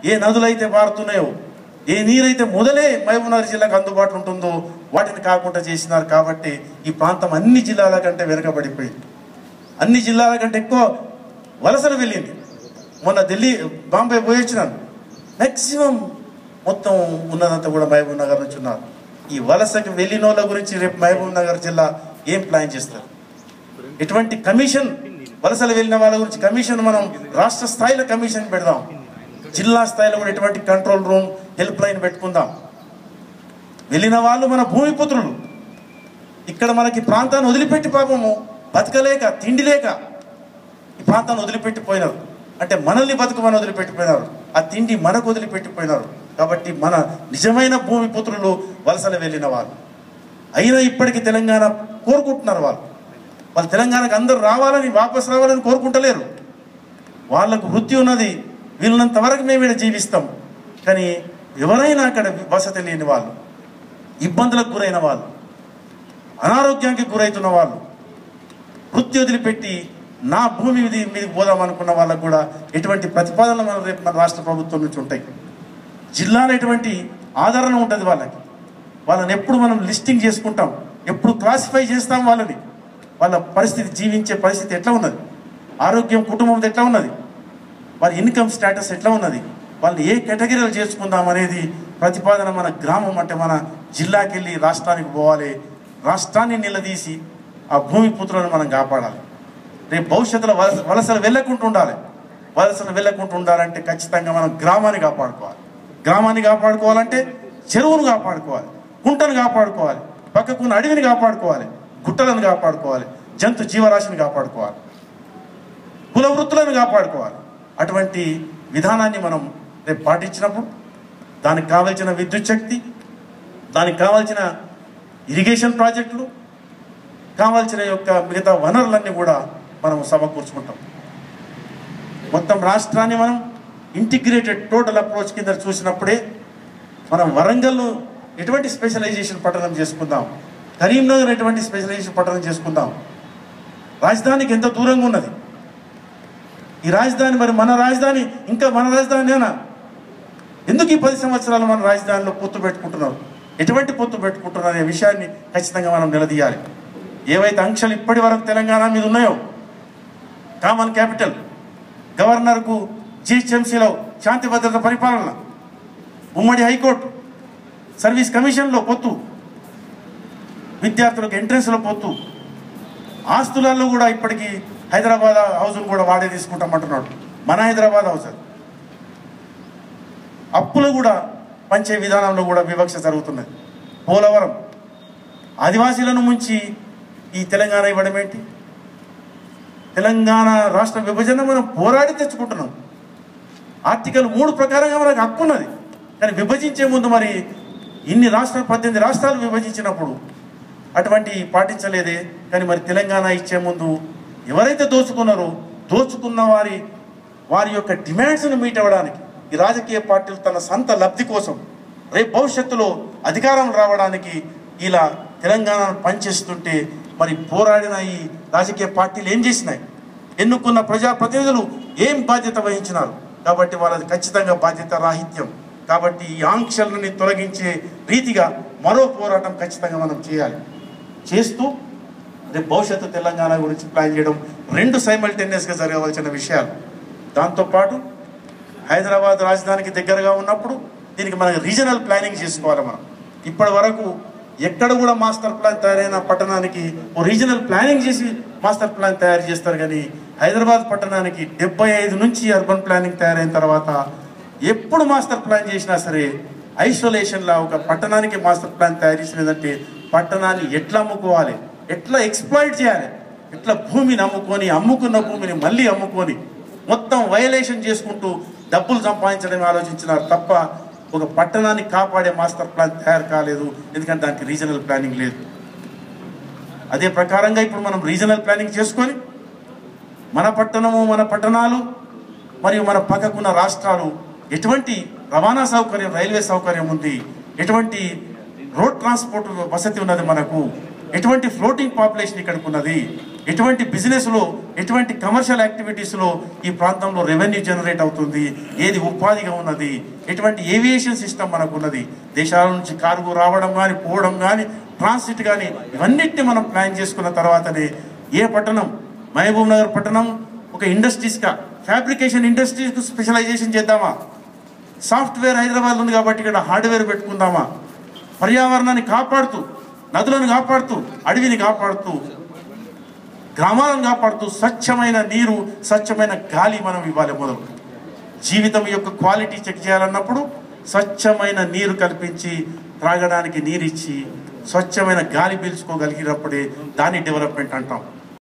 ఏ నదులైతే పారుతున్నాయో ఏ నీరైతే మొదలే మహబూబ్నగర్ జిల్లాకు అందుబాటులో ఉంటుందో వాటిని కాకుండా చేసినారు కాబట్టి ఈ ప్రాంతం అన్ని జిల్లాల కంటే వెనుకబడిపోయింది అన్ని జిల్లాల కంటే ఎక్కువ వలసలు వెళ్ళింది మొన్న ఢిల్లీ బాంబే పోయి వచ్చినాను మ్యాక్సిమం మొత్తం ఉన్నదంతా కూడా మహబూబ్ నగర్ నుంచి ఉన్నారు ఈ వలసకి వెళ్ళిన వాళ్ళ గురించి రేపు మహబూబ్ నగర్ జిల్లా ఏం ప్లాన్ చేస్తారు ఎటువంటి కమిషన్ వలసలు వెళ్ళిన వాళ్ళ గురించి కమిషన్ మనం రాష్ట్ర స్థాయిలో కమిషన్ పెడదాం జిల్లా స్థాయిలో కూడా ఎటువంటి కంట్రోల్ రూమ్ హెల్ప్ లైన్ పెట్టుకుందాం వెళ్ళిన వాళ్ళు మన భూమిపుత్రులు ఇక్కడ మనకి ప్రాంతాన్ని వదిలిపెట్టి పాపము బతకలేక తిండి లేక ఈ ప్రాంతాన్ని వదిలిపెట్టిపోయినారు అంటే మనల్ని బతుకమని వదిలిపెట్టిపోయినారు ఆ తిండి మనకు వదిలిపెట్టిపోయినారు కాబట్టి మన నిజమైన భూమి పుత్రులు వలసలు వెళ్ళిన వాళ్ళు అయినా ఇప్పటికీ తెలంగాణ కోరుకుంటున్నారు వాళ్ళు వాళ్ళు తెలంగాణకు అందరూ రావాలని వాపసు రావాలని కోరుకుంటలేరు వాళ్ళకు వృత్తి ఉన్నది వీళ్ళంత వరకు మేము ఇక్కడ జీవిస్తాం కానీ ఎవరైనా అక్కడ వసతి లేని వాళ్ళు ఇబ్బందులకు గురైన వాళ్ళు అనారోగ్యానికి గురవుతున్న వాళ్ళు వృత్తి వదిలిపెట్టి నా భూమి మీద మీదకి పోదాం అనుకున్న వాళ్ళకు కూడా ఎటువంటి ప్రతిపాదనలు మన రేపు మన రాష్ట్ర ప్రభుత్వం నుంచి ఉంటాయి జిల్లాలో ఎటువంటి ఆదరణ ఉంటుంది వాళ్ళకి వాళ్ళని ఎప్పుడు మనం లిస్టింగ్ చేసుకుంటాం ఎప్పుడు క్లాసిఫై చేస్తాం వాళ్ళని వాళ్ళ పరిస్థితి జీవించే పరిస్థితి ఎట్లా ఉన్నది ఆరోగ్యం కుటుంబం ఎట్లా ఉన్నది వారి ఇన్కమ్ స్టేటస్ ఎట్లా ఉన్నది వాళ్ళని ఏ కేటగిరీలో చేసుకుందాం అనేది ప్రతిపాదన మన గ్రామం అంటే మన జిల్లాకి వెళ్ళి రాష్ట్రానికి పోవాలి రాష్ట్రాన్ని నిలదీసి ఆ భూమి పుత్రులను మనం కాపాడాలి రేపు భవిష్యత్తులో వలస వలసలు వెళ్ళకుండా ఉండాలి వలసలు వెళ్ళకుండా ఉండాలంటే ఖచ్చితంగా మనం గ్రామాన్ని కాపాడుకోవాలి గ్రామాన్ని కాపాడుకోవాలంటే చెరువును కాపాడుకోవాలి కుంటను కాపాడుకోవాలి పక్కకున్న అడవిని కాపాడుకోవాలి గుట్టలను కాపాడుకోవాలి జంతు జీవరాశిని కాపాడుకోవాలి కుల వృత్తులను కాపాడుకోవాలి అటువంటి విధానాన్ని మనం రేపు పాటించినప్పుడు దానికి కావలసిన విద్యుత్ శక్తి దానికి కావాల్సిన ఇరిగేషన్ ప్రాజెక్టులు కావాల్సిన యొక్క మిగతా వనరులన్నీ కూడా మనం సమకూర్చుకుంటాం మొత్తం రాష్ట్రాన్ని మనం ఇంటిగ్రేటెడ్ టోటల్ అప్రోచ్ కింద చూసినప్పుడే మనం వరంగల్ను ఎటువంటి స్పెషలైజేషన్ పట్టణం చేసుకుందాం కరీంనగర్ ఎటువంటి స్పెషలైజేషన్ పట్టణం చేసుకుందాం రాజధానికి ఎంత దూరంగా ఉన్నది ఈ రాజధాని మరి మన రాజధాని ఇంకా మన రాజధానినా ఎందుకు ఈ పది సంవత్సరాలు మన రాజధానిలో పొత్తు పెట్టుకుంటున్నారు ఎటువంటి పొత్తు పెట్టుకుంటున్నారు అనే విషయాన్ని ఖచ్చితంగా మనం నిలదీయాలి ఏవైతే ఆంక్షలు ఇప్పటి వరకు తెలంగాణ మీద ఉన్నాయో కామన్ క్యాపిటల్ గవర్నర్కు జిహెచ్ఎంసీలో శాంతి భద్రత పరిపాలన ఉమ్మడి హైకోర్టు సర్వీస్ కమిషన్లో పొత్తు విద్యార్థులకు ఎంట్రన్స్లో పొత్తు ఆస్తులలో కూడా ఇప్పటికీ హైదరాబాద్ హౌస్ను కూడా వాడే తీసుకుంటామంటున్నాడు మన హైదరాబాద్ హౌస్ అది అప్పులు కూడా పంచే విధానంలో కూడా వివక్ష జరుగుతున్నది పోలవరం ఆదివాసీలను ముంచి ఈ తెలంగాణ ఇవ్వడం ఏంటి తెలంగాణ రాష్ట్ర విభజన మనం పోరాడి తెచ్చుకుంటున్నాం ఆర్టికల్ మూడు ప్రకారంగా మనకు హక్కు ఉన్నది కానీ విభజించే ముందు మరి ఇన్ని రాష్ట్రాలు పద్దెనిమిది రాష్ట్రాలు విభజించినప్పుడు అటువంటి పాటించలేదే కానీ మరి తెలంగాణ ఇచ్చే ముందు ఎవరైతే దోచుకున్నారో దోచుకున్న వారి వారి యొక్క డిమాండ్స్ను మీట్ అవ్వడానికి ఈ రాజకీయ పార్టీలు తన సొంత లబ్ధి కోసం రేపు భవిష్యత్తులో అధికారం రావడానికి ఇలా తెలంగాణను పనిచేస్తుంటే మరి పోరాడిన ఈ రాజకీయ పార్టీలు ఏం చేసినాయి ఎన్నుకున్న ప్రజాప్రతినిధులు ఏం బాధ్యత వహించినారు కాబట్టి వాళ్ళది ఖచ్చితంగా బాధ్యత రాహిత్యం కాబట్టి ఈ ఆంక్షలని తొలగించే రీతిగా మరో పోరాటం ఖచ్చితంగా మనం చేయాలి చేస్తూ రేపు భవిష్యత్తు తెలంగాణ గురించి ప్లాన్ చేయడం రెండు సైమల్టేనియస్గా జరగవలసిన విషయాలు దాంతోపాటు హైదరాబాద్ రాజధానికి దగ్గరగా ఉన్నప్పుడు దీనికి మనం రీజనల్ ప్లానింగ్ చేసుకోవాలి మనం ఇప్పటి వరకు ఎక్కడ కూడా మాస్టర్ ప్లాన్ తయారైన పట్టణానికి ఓ రీజనల్ ప్లానింగ్ చేసి మాస్టర్ ప్లాన్ తయారు చేస్తారు కానీ హైదరాబాద్ పట్టణానికి డెబ్బై ఐదు నుంచి అర్బన్ ప్లానింగ్ తయారైన తర్వాత ఎప్పుడు మాస్టర్ ప్లాన్ చేసినా సరే ఐసోలేషన్లో ఒక పట్టణానికి మాస్టర్ ప్లాన్ తయారు చేసినదంటే పట్టణాన్ని ఎట్లా అమ్ముకోవాలి ఎట్లా ఎక్స్ప్లాయిట్ చేయాలి ఎట్లా భూమిని అమ్ముకొని అమ్ముకున్న భూమిని మళ్ళీ అమ్ముకొని మొత్తం వయలేషన్ చేసుకుంటూ డబ్బులు సంపాదించడం ఆలోచించినారు తప్ప ఒక పట్టణాన్ని కాపాడే మాస్టర్ ప్లాన్ తయారు కాలేదు ఎందుకంటే దానికి రీజనల్ ప్లానింగ్ లేదు అదే ప్రకారంగా ఇప్పుడు మనం రీజనల్ ప్లానింగ్ చేసుకొని మన పట్టణము మన పట్టణాలు మరియు మన పక్కకున్న రాష్ట్రాలు ఎటువంటి రవాణా సౌకర్యం రైల్వే సౌకర్యం ఉంది ఎటువంటి రోడ్ ట్రాన్స్పోర్ట్ వసతి ఉన్నది మనకు ఎటువంటి ఫ్లోటింగ్ పాపులేషన్ ఇక్కడికి ఉన్నది ఎటువంటి బిజినెస్లో ఎటువంటి కమర్షియల్ యాక్టివిటీస్లో ఈ ప్రాంతంలో రెవెన్యూ జనరేట్ అవుతుంది ఏది ఉపాధిగా ఉన్నది ఎటువంటి ఏవియేషన్ సిస్టమ్ మనకు ఉన్నది దేశాల నుంచి కార్గో రావడం కానీ పోవడం కానీ ట్రాన్సిట్ కానీ ఇవన్నిటిని మనం ప్లాన్ చేసుకున్న తర్వాతనే ఏ పట్టణం మహబూబ్ నగర్ పట్టణం ఒక ఇండస్ట్రీస్గా ఫ్యాబ్రికేషన్ ఇండస్ట్రీస్కు స్పెషలైజేషన్ చేద్దామా సాఫ్ట్వేర్ హైదరాబాద్ ఉంది కాబట్టి ఇక్కడ హార్డ్వేర్ పెట్టుకుందామా పర్యావరణాన్ని కాపాడుతూ నదులను కాపాడుతూ అడవిని కాపాడుతూ గ్రామాలను కాపాడుతూ స్వచ్ఛమైన నీరు స్వచ్ఛమైన గాలి మనం ఇవ్వాలి మొదలు జీవితం యొక్క క్వాలిటీ చెక్ చేయాలన్నప్పుడు స్వచ్ఛమైన నీరు కల్పించి త్రాగడానికి నీరు ఇచ్చి స్వచ్ఛమైన గాలి పీల్చుకోగలిగినప్పుడే దాన్ని డెవలప్మెంట్ అంటాం